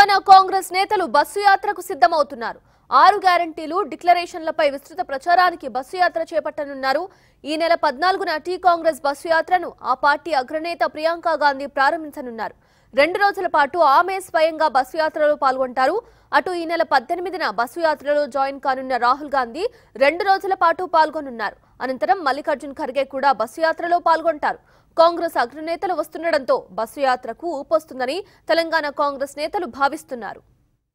తెలంగాణ కాంగ్రెస్ నేతలు బస్సు యాత్రకు సిద్ధమవుతున్నారు ఆరు గ్యారంటీలు డిక్లరేషన్లపై విస్తృత ప్రచారానికి బస్సు యాత్ర చేపట్టనున్నారు ఈ నెల పద్నాలుగున టీ కాంగ్రెస్ బస్సు యాత్రను ఆ పార్టీ అగ్రనేత ప్రియాంక గాంధీ ప్రారంభించనున్నారు రెండు రోజుల పాటు ఆమె స్వయంగా బస్సు యాత్రలో పాల్గొంటారు అటు ఈ నెల పద్దెనిమిదిన బస్సు యాత్రలో జాయిన్ కానున్న రాహుల్ గాంధీ రెండు రోజుల పాటు పాల్గొనున్నారు అనంతరం మల్లికార్జున్ ఖర్గే కూడా బస్సు యాత్రలో పాల్గొంటారు కాంగ్రెస్ అగ్రనేతలు వస్తుండటంతో బస్సు యాత్రకు ఊపొస్తుందని తెలంగాణ కాంగ్రెస్ నేతలు భావిస్తున్నారు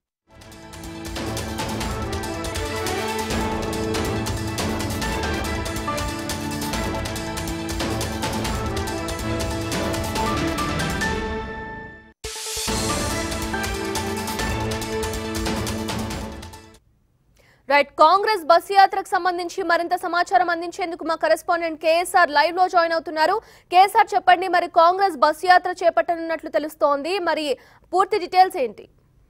రైట్ కాంగ్రెస్ బస్ యాత్రకు సంబంధించి మరింత సమాచారం అందించేందుకు మా కరెస్పాండెంట్ కేఎస్ఆర్ లైవ్ లో జాయిన్ అవుతున్నారు కేఎస్ఆర్ చెప్పండి మరి కాంగ్రెస్ బస్ యాత్ర చేపట్టనున్నట్లు తెలుస్తోంది మరి పూర్తి డీటెయిల్స్ ఏంటి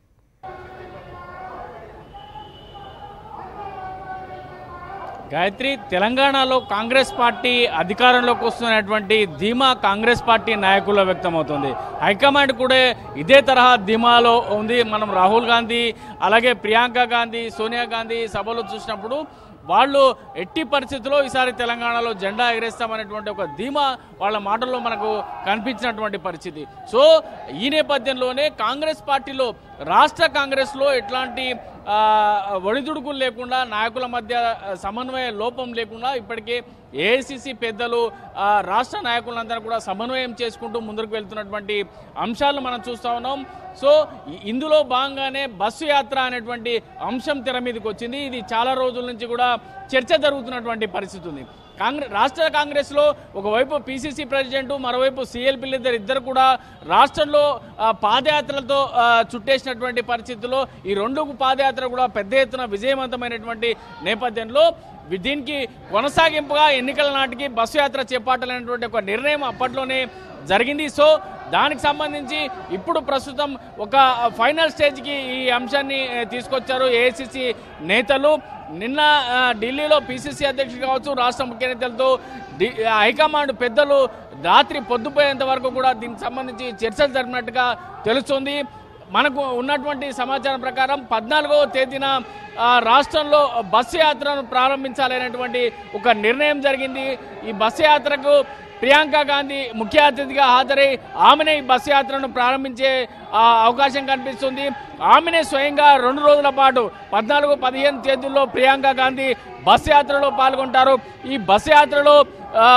గాయత్రి తెలంగాణలో కాంగ్రెస్ పార్టీ అధికారంలోకి వస్తున్నటువంటి ధీమా కాంగ్రెస్ పార్టీ నాయకుల్లో వ్యక్తమవుతుంది హైకమాండ్ కూడా ఇదే తరహా ధీమాలో ఉంది మనం రాహుల్ గాంధీ అలాగే ప్రియాంక గాంధీ సోనియా గాంధీ సభలో చూసినప్పుడు వాళ్ళు ఎట్టి పరిస్థితుల్లో ఈసారి తెలంగాణలో జెండా ఎగరేస్తామనేటువంటి ఒక ధీమా వాళ్ళ మాటల్లో మనకు కనిపించినటువంటి పరిస్థితి సో ఈ నేపథ్యంలోనే కాంగ్రెస్ పార్టీలో రాష్ట్ర కాంగ్రెస్లో ఎట్లాంటి ఆ, ఒడిదుడుకులు లేకుండా నాయకుల మధ్య ఆ, సమన్వయ లోపం లేకుండా ఇప్పటికే ఏఐసిసి పెద్దలు ఆ, రాష్ట్ర నాయకులందరూ కూడా సమన్వయం చేసుకుంటూ ముందుకు వెళ్తున్నటువంటి అంశాలను మనం చూస్తూ ఉన్నాం సో ఇ- ఇందులో భాగంగానే బస్సు యాత్ర అనేటువంటి అంశం తెర మీదకి వచ్చింది ఇది చాలా రోజుల నుంచి కూడా చర్చ జరుగుతున్నటువంటి పరిస్థితి ఉంది కాంగ్రెస్ రాష్ట్ర కాంగ్రెస్లో ఒకవైపు పిసిసి ప్రెసిడెంట్ మరోవైపు సిఎల్పి ఇద్దరు ఇద్దరు కూడా రాష్ట్రంలో ఆ, పాదయాత్రలతో ఆ, చుట్టేసినటువంటి పరిస్థితుల్లో ఈ రెండు పాదయాత్ర కూడా పెద్ద ఎత్తున విజయవంతమైనటువంటి నేపథ్యంలో వి- దీనికి కొనసాగింపుగా ఎన్నికల నాటికి బస్సు యాత్ర చేపట్టాలనేటువంటి ఒక నిర్ణయం అప్పట్లోనే జరిగింది సో దానికి సంబంధించి ఇప్పుడు ప్రస్తుతం ఒక ఫైనల్ స్టేజ్కి ఈ అంశాన్ని ఆ, తీసుకొచ్చారు ఏఐసిసి నేతలు నిన్న ఆ, ఢిల్లీలో పిసిసి అధ్యక్షుడు కావచ్చు రాష్ట్ర ముఖ్య నేతలతో డి- హైకమాండ్ పెద్దలు రాత్రి పొద్దుపోయేంత వరకు కూడా దీనికి సంబంధించి చర్చలు జరిపినట్టుగా తెలుస్తుంది మనకు ఉన్నటువంటి సమాచారం ప్రకారం పద్నాలుగవ తేదీన ఆ, రాష్ట్రంలో బస్సు యాత్రను ప్రారంభించాలనేటువంటి ఒక నిర్ణయం జరిగింది ఈ బస్సు యాత్రకు ప్రియాంక గాంధీ ముఖ్య అతిథిగా హాజరై ఆమెనే ఈ బస్సు యాత్రను ప్రారంభించే ఆ, అవకాశం కనిపిస్తుంది ఆమెనే స్వయంగా రెండు రోజుల పాటు పద్నాలుగు పదిహేను తేదీల్లో ప్రియాంక గాంధీ బస్సు యాత్రలో పాల్గొంటారు ఈ బస్సు యాత్రలో ఆ,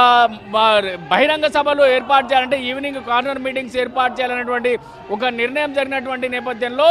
మ- బహిరంగ సభలు ఏర్పాటు చేయాలంటే ఈవినింగ్ కార్నర్ మీటింగ్స్ ఏర్పాటు చేయాలనేటువంటి ఒక నిర్ణయం జరిగినటువంటి నేపథ్యంలో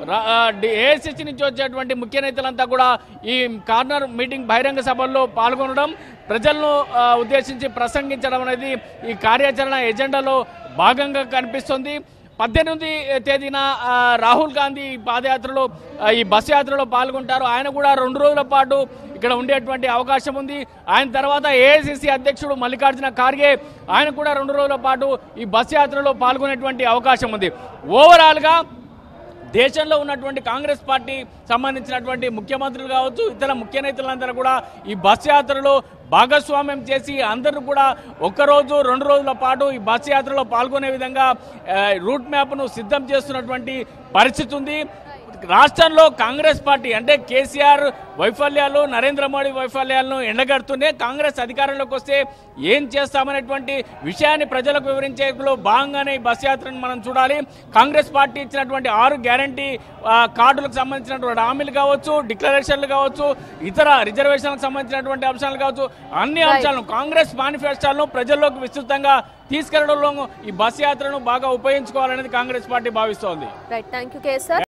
ఏఐసిసి నుంచి వచ్చేటువంటి ముఖ్య నేతలంతా కూడా ఈ కార్నర్ మీటింగ్ బహిరంగ సభల్లో పాల్గొనడం ప్రజలను ఆ, ఉద్దేశించి ప్రసంగించడం అనేది ఈ కార్యాచరణ ఎజెండాలో భాగంగా కనిపిస్తుంది పద్దెనిమిది తేదీన ఆ, రాహుల్ గాంధీ ఈ పాదయాత్రలో ఆ, ఈ బస్సు యాత్రలో పాల్గొంటారు ఆయన కూడా రెండు రోజుల పాటు ఇక్కడ ఉండేటువంటి అవకాశం ఉంది ఆయన తర్వాత ఏఐసిసి అధ్యక్షుడు మల్లికార్జున ఖార్గే ఆయన కూడా రెండు రోజుల పాటు ఈ బస్సు యాత్రలో పాల్గొనేటువంటి అవకాశం ఉంది ఓవరాల్గా దేశంలో ఉన్నటువంటి కాంగ్రెస్ పార్టీ సంబంధించినటువంటి ముఖ్యమంత్రులు కావచ్చు ఇతర ముఖ్య నేతలందరూ కూడా ఈ బస్ యాత్రలో భాగస్వామ్యం చేసి అందరూ కూడా ఒక్కరోజు రెండు రోజుల పాటు ఈ బస్ యాత్రలో పాల్గొనే విధంగా ఆ, రూట్ మ్యాప్ను సిద్ధం చేస్తున్నటువంటి పరిస్థితి ఉంది రాష్ట్రంలో కాంగ్రెస్ పార్టీ అంటే కేసీఆర్ వైఫల్యాలు నరేంద్ర మోడీ వైఫల్యాలను ఎండగడుతూనే కాంగ్రెస్ అధికారంలోకి వస్తే ఏం చేస్తామనేటువంటి విషయాన్ని ప్రజలకు వివరించేలో భాగంగానే ఈ బస్ యాత్రను మనం చూడాలి కాంగ్రెస్ పార్టీ ఇచ్చినటువంటి ఆరు గ్యారంటీ ఆ, కార్డులకు సంబంధించినటువంటి హామీలు కావచ్చు డిక్లరేషన్లు కావచ్చు ఇతర రిజర్వేషన్లకు సంబంధించినటువంటి అంశాలు కావచ్చు అన్ని Right. అంశాలను కాంగ్రెస్ మేనిఫెస్టోలను ప్రజల్లోకి విస్తృతంగా తీసుకెళ్లడంలో ఈ బస్ యాత్రను బాగా ఉపయోగించుకోవాలనేది కాంగ్రెస్ పార్టీ భావిస్తోంది రైట్ థ్యాంక్ యూ కేఎస్ఆర్